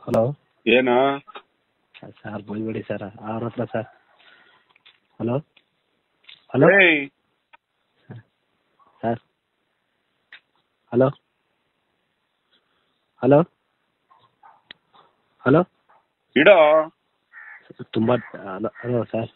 Hello ಏನ sir ಬೈಬೇಡಿ sir ಅವ್ರ ಹತ್ರ ಸರ್ ಹಲೋ ಹಲೋ ಏಯ್ ಸರ್ ಹಲೋ ಹಲೋ ಹಲೋ ಇಡೋ ತುಂಬ hello hello sir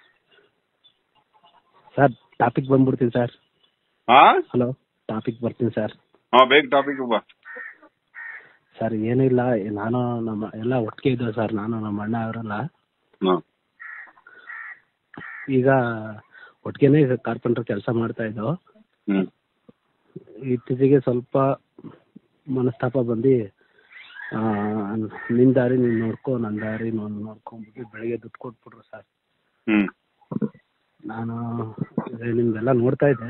sir topic ಬಂದ್ಬಿಡ್ತೀನಿ ಸರ್ ಹಾ ಹಲೋ ಟಾಪಿಕ್ ಬರ್ತೀನಿ ಸರ್ ಹಾ ಬೇಗ ಟಾಪಿಕ್ ಬಾ ಸರ್ ಏನೂ ಇಲ್ಲ ನಾನು ನಮ್ಮ ಎಲ್ಲ ಒಟ್ಟಿಗೆ ಇದ್ದೇವೆ ಸರ್ ನಾನು ನಮ್ಮ ಅಣ್ಣ ಅವರೆಲ್ಲ ಹ್ಮ್. ಈಗ ಒಟ್ಟಿಗೆನೇ ಕಾರ್ಪೆಂಟರ್ ಕೆಲಸ ಮಾಡ್ತಾ ಇದ್ದೋ ಹ್ಮ್ ಇತ್ತೀಚೆಗೆ ಸ್ವಲ್ಪ ಮನಸ್ತಾಪ ಬಂದು ನಿನ್ನ ದಾರಿ ನೀನು ನೋಡ್ಕೊ ನನ್ನ ದಾರಿ ನಾನು ನೋಡ್ಕೊಂಬಿಟ್ಟು ಬೆಳಿಗ್ಗೆ ದುಡ್ಡು ಕೊಟ್ಬಿಟ್ರು ಸರ್ ಹ್ಮ್ ನಾನು ಅದೇ ನಿಮ್ದೆಲ್ಲ ನೋಡ್ತಾ ಇದ್ದೆ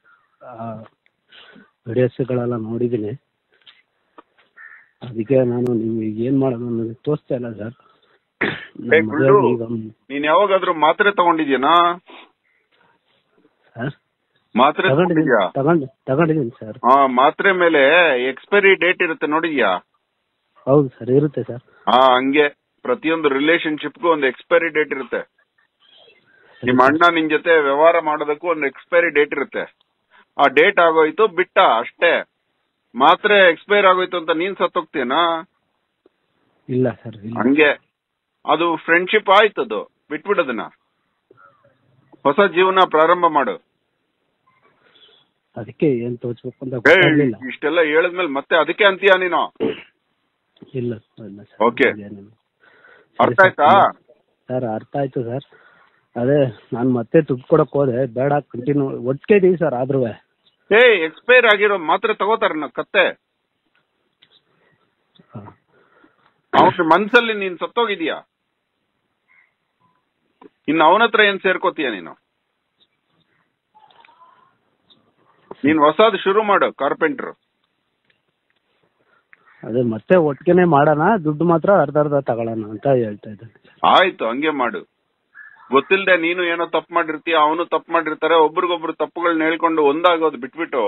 ವಿಡಿಯೋಸ್ಗಳೆಲ್ಲ ನೋಡಿದ್ದೀನಿ ಅದಕ್ಕೆ ನಾನು ನಿಮ್ಗೆ ಏನು ಮಾಡೋದು ಅನ್ನೋದು ತೋರಿಸ್ತಾ ಇಲ್ಲ ಸರ್ ಏ, ಗುಂಡು. ನೀನ್ ಯಾವಾಗಾದ್ರೂ ಮಾತ್ರೆ ತಗೊಂಡಿದ್ಯಾನಾ ಸರ್ ಮಾತ್ರೆ ತಗೊಂಡಿದ್ದೀನಿ ತಗೊಂಡಿದ್ಯಾ ತಗೊಂಡು ತಗೊಂಡಿದ್ದೀನಿ ಸರ್ ಹಾ ಮಾತ್ರೆ ಮೇಲೆ ಎಕ್ಸ್ಪೈರಿ ಡೇಟ್ ಇರುತ್ತೆ ನೋಡಿದ್ಯಾ ಹೌದು ಸರ್ ಇರುತ್ತೆ ಸರ್ ಹಾ ಹಂಗೆ ಪ್ರತಿಯೊಂದು ರಿಲೇಶನ್ಶಿಪ್ಗೂ ಒಂದು ಎಕ್ಸ್ಪೈರಿ ಡೇಟ್ ಇರುತ್ತೆ ನಿಮ್ಮ ಅಣ್ಣ ನಿನ್ ಜೊತೆ ವ್ಯವಹಾರ ಮಾಡೋದಕ್ಕೂ ಒಂದು ಎಕ್ಸ್ಪೈರಿ ಡೇಟ್ ಇರುತ್ತೆ ಆ ಡೇಟ್ ಆಗೋಯ್ತು ಬಿಟ್ಟ ಅಷ್ಟೇ ಮಾತ್ರೆ ಎಕ್ಸ್ಪೈರ್ ಆಗೋಯ್ತು ಅಂತ ನೀನ್ ಸತ್ತೋಗ್ತೀನಾ ಇಲ್ಲ ಸರ್ ಇಲ್ಲ ಹಂಗೆ ಅದು ಫ್ರೆಂಡ್ಶಿಪ್ ಆಯ್ತದು ಬಿಟ್ಬಿಡೋದನ್ನ ಹೊಸ ಜೀವನ ಪ್ರಾರಂಭ ಮಾಡು ಅದಕ್ಕೆ ಏನ್ ತೋಚ್ಬೇಕು ಅಂತ ಏಯ್, ಗೊತ್ತಾಗ್ಲಿಲ್ಲ ಇಷ್ಟೆಲ್ಲ ಹೇಳಿದ್ಮೇಲೆ ಮತ್ತೆ ಅದಕ್ಕೆ ಅಂತೀಯ ನೀನು ಇಲ್ಲ ಇಲ್ಲ ಸರ್ Okay. ಏನಿಲ್ಲ. ಅರ್ಥ ಸರಿ ಆಯ್ತಾ ಸರ್, ಸರ್ ಅರ್ಥ ಆಯ್ತು ಸರ್ ಅದೇ ನಾನು ಮತ್ತೆ ದುಡ್ಡು ಕೊಡಕ್ ಹೋದೆ ಬೇಡ ಕಂಟಿನ್ಯೂ ಒಟ್ಟಿಗೆ ಇದೀವಿ ಸರ್ ಆದ್ರೂ ಏ ಎಕ್ಸ್ಪೈರ್ ಆಗಿರೋ ಮಾತ್ರೆ ತಗೋತಾರ ಕತ್ತೆ ಅವನ ಮನ್ಸಲ್ಲಿ ನೀನ್ ಸತ್ತೋಗಿದ್ಯಾ ಇನ್ನು ಅವನ ಹತ್ರ ಏನ್ ಸೇರ್ಕೋತೀಯ ನೀನು ನೀನ್ ಹೊಸದ್ ಶುರು ಮಾಡು ಕಾರ್ಪೆಂಟರ್ ಅದೇ ಮತ್ತೆ ಒಟ್ಟಿಗೆನೆ ಮಾಡೋಣ ದುಡ್ಡು ಮಾತ್ರ ಅರ್ಧ ಅರ್ಧ ತಗೊಳ್ಳೋಣ ಅಂತ ಹೇಳ್ತಾ ಇದ್ದಾನೆ ಆಯ್ತು ಹಂಗೆ ಮಾಡು ಗೊತ್ತಿಲ್ದೆ ನೀನು ಏನೋ ತಪ್ಪು ಮಾಡಿರ್ತೀಯ ಅವನು ತಪ್ಪು ಮಾಡಿರ್ತಾರೆ ಒಬ್ರಿಗೊಬ್ರು ತಪ್ಪುಗಳನ್ನ ಹೇಳ್ಕೊಂಡು ಒಂದಾಗೋದು ಬಿಟ್ಬಿಟ್ಟು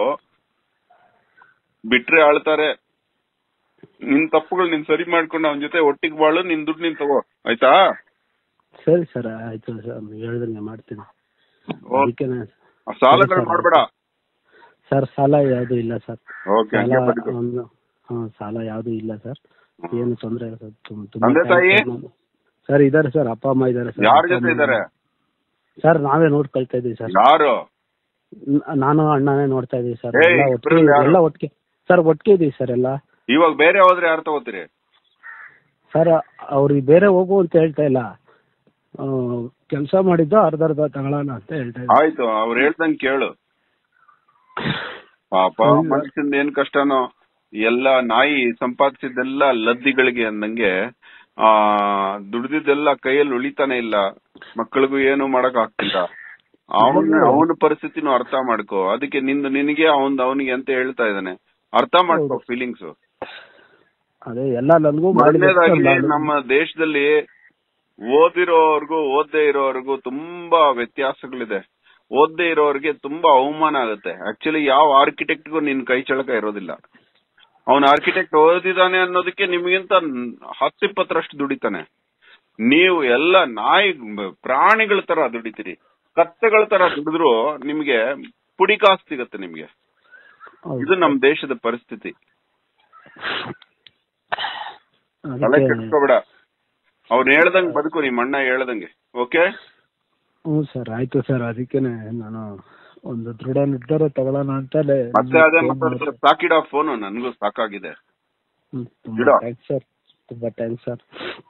ಬಿಟ್ರೆ ಆಳ್ತಾರೆ ನಿನ್ ತಪ್ಪುಗಳು ನೀನ್ ಸರಿ ಮಾಡ್ಕೊಂಡು ಅವನ ಜೊತೆ ಒಟ್ಟಿಗೆ ಬಾಳು ನಿನ್ ದುಡ್ಡು ನೀನ್ ತಗೋ ಆಯ್ತಾ ಸರಿ ಸರ್ ಆಯ್ತು ಸರ್ ನೀವು ಹೇಳ್ದಂಗೆ ಮಾಡ್ತೀನಿ ಅದಕ್ಕೇನೆ ಆ ಸಾಲಗಳು ಸರಿ, ಸರ್. ಮಾಡ್ಬೇಡ ಸರ್ ಸಾಲ ಯಾವುದು ಇಲ್ಲ ಸರ್ ಓಕೆ ಸಾಲ ಹಂಗೆ ಬದುಕು ಒಂದು ಹಾಂ ಸಾಲ ಯಾವುದು ಇಲ್ಲ ಸರ್ ಏನು ತೊಂದರೆ ಇಲ್ಲ ಸರ್ ತುಂಬ ತುಂಬ ತಂದೆ ತಾಯಿ? ಸರ್ ಇದಾರೆ ಸರ್ ಅಪ್ಪ ಅಮ್ಮ ಇದಾರೆ ಸರ್ ಯಾರ ಅಪ್ಪ ಜೊತೆ ಅಮ್ಮ ಇದಾರೆ ಸರ್ ನಾವೇ ನೋಡ್ಕೊಳ್ತಾ ಇದೀವಿ ಸರ್ ಯಾರು ನ- ನಾನು ಅಣ್ಣನೇ ನೋಡ್ತಾ ಇದೀವಿ ಸರ್ ಏಯ್, ಎಲ್ಲ ಒಟ್ಟಿಗೆ ಇಬ್ರಲ್ಲಿ ಯಾರು? ಎಲ್ಲ ಒಟ್ಟಿಗೆ ಸರ್ ಒಟ್ಟಿಗೆ ಇದೀವಿ ಸರ್ ಎಲ್ಲ ಇವಾಗ ಬೇರೆ ಹೋದ್ರೆ ಯಾರು ತಗೋತೀರಿ ಸರ್ ಅವ್ರಿಗೆ ಬೇರೆ ಹೋಗು ಅಂತ ಹೇಳ್ತಾ ಇಲ್ಲ ಕೆಲಸ ಮಾಡಿದ್ದು ಅರ್ಧ ಅರ್ಧ ತಗೊಳ್ಳೋಣ ಅಂತ ಹೇಳ್ತಾ ಇದ್ದಾರೆ ಆಯ್ತು ಅವ್ರು ಹೇಳ್ದಂಗ್ ಕೇಳು ಪಾಪ ಹೌದು. ಮನುಷ್ಯಂದ ಏನ್ ಕಷ್ಟನೋ ಎಲ್ಲ ನಾಯಿ ಸಂಪಾದಿಸಿದ್ದೆಲ್ಲ ಲದ್ದಿಗಳಿಗೆ ಅಂದಂಗೆ ಆ ದುಡ್ದಿದ್ದೆಲ್ಲ ಕೈಯಲ್ಲಿ ಉಳಿತಾನೆ ಇಲ್ಲ ಮಕ್ಕಳಿಗೂ ಏನು ಮಾಡಕ್ ಆಗ್ತಿಲ್ಲ ಅವನ ಅವನ ಪರಿಸ್ಥಿತಿನೂ ಅರ್ಥ ಮಾಡ್ಕೋ ಅದಕ್ಕೆ ನಿಂದು ನಿನಗೆ ಅವನ್ ಅವನಿಗೆ ಅಂತ ಹೇಳ್ತಾ ಇದ್ದಾನೆ ಅರ್ಥ ಮಾಡ್ಕೋ ಹೌದು. ಫೀಲಿಂಗ್ಸ್ ಅದೇ ಎಲ್ಲ ನನಗೂ ಮೊದಲನೇದಾಗಿ ಮಾಡಿ ನಮ್ಮ ದೇಶದಲ್ಲಿ ಓದಿರೋರ್ಗೂ ಓದದೇ ಇರೋರ್ಗೂ ತುಂಬಾ ವ್ಯತ್ಯಾಸಗಳಿದೆ ಓದದೇ ಇರೋರ್ಗೆ ತುಂಬಾ ಅವಮಾನ ಆಗುತ್ತೆ ಆಕ್ಚುಲಿ ಯಾವ ಆರ್ಕಿಟೆಕ್ಟ್ಗೂ ನಿನ್ ಕೈ ಚಳಕ ಇರೋದಿಲ್ಲ ಅವನ ಆರ್ಕಿಟೆಕ್ಟ್ ಓದಿದಾನೆ ಅನ್ನೋದಕ್ಕೆ ನಿಮ್ಗಿಂತ ಹತ್ತಿಪ್ಪತ್ತರಷ್ಟು ದುಡಿತಾನೆ ನೀವು ಎಲ್ಲ ನಾಯಿ ಪ್ರಾಣಿಗಳ ತರ ದುಡಿತೀರಿ ಕತ್ತೆಗಳ ತರ ದುಡಿದ್ರು ನಿಮ್ಗೆ ಪುಡಿ ಕಾಸು ಸಿಗತ್ತೆ ನಿಮ್ಗೆ ಇದು ನಮ್ ದೇಶದ ಪರಿಸ್ಥಿತಿ ತಲೆ ಕೆಡ್ಸ್ಕೋಬೇಡ ಅವ್ರು ಹೇಳ್ದಂಗ್ ಬದುಕು ನಿಮ್ ಅಣ್ಣ ಹೇಳ್ದಂಗೆ ಓಕೆ ಹ್ಞೂ ಸರ್ ಆಯ್ತು ಸರ್ ಅದಕ್ಕೇನೆ ನಾನು ಒಂದು ದೃಢ ನಿರ್ಧಾರ ತಗೊಳ್ಳೋಣ ಅಂತಲೇ ಮತ್ತೆ ಅದೇ ಮಾತಾಡ್ತಾರೆ ಸಾಕಿಡ ಫೋನು ನನ್ಗೂ ಸಾಕಾಗಿದೆ ಹ್ಮ್, ಇಡೋ. ತುಂಬಾ ಥ್ಯಾಂಕ್ಸ್ ಸರ್ ತುಂಬಾ ಥ್ಯಾಂಕ್ಸ್ ಸರ್